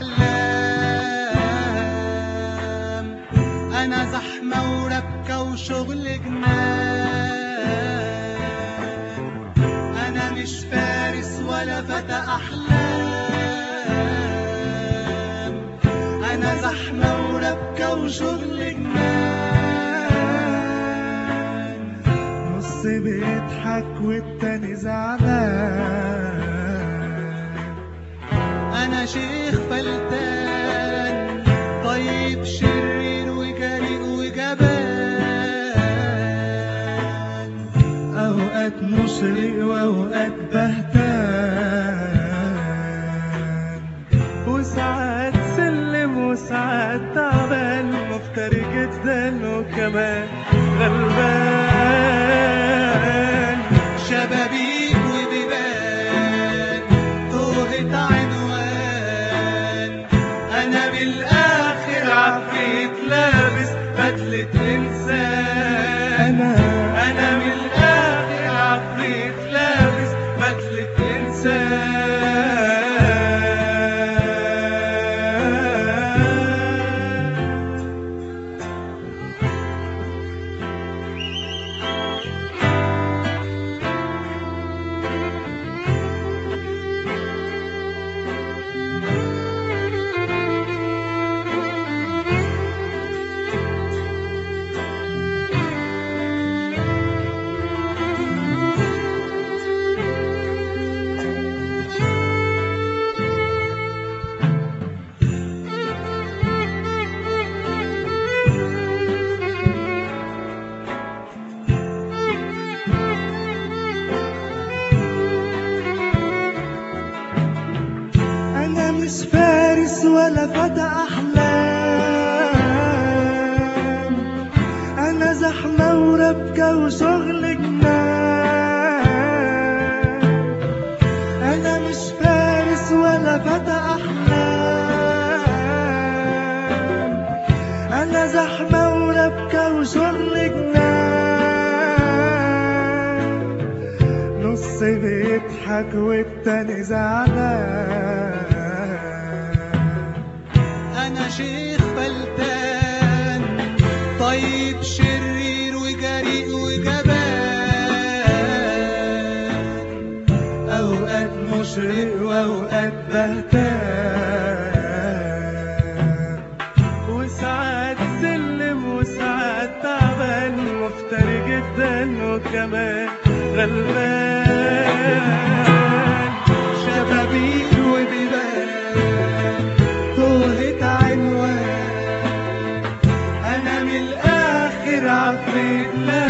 أحلام أنا زحمة وربكة وشغل جنان أنا مش فارس ولا فتى أحلام أنا زحمة وربكة وشغل جنان نص بيضحك والتاني زعلان أنا شيخ فلتان طيب شرير وجريء وجبان أوقات مشرق وأوقات بهتان وساعات سلم وساعات تعبان مفتري جدا وكمان غلبان شبابيك وبيبان توهت عنوان أنا بالآخر عفريت لابس بدلة إنسان أنا أنا من الآخر عفريت لابس بدلة إنسان أنا مش فارس ولا فتى أحلام أنا زحمة وربكة وشغل جنان أنا مش فارس ولا فتى أحلام أنا زحمة وربكة وشغل جنان نص بيضحك والتاني زعلان أنا شيخ فلتان طيب شرير وجريء وجبان أوقات مشرق وأوقات بهتان وساعات سلم وساعات تعبان مفتري جدا وكمان غلبان شبابيك وبيبان توهت عنوان أنا من الآخر عفريت لا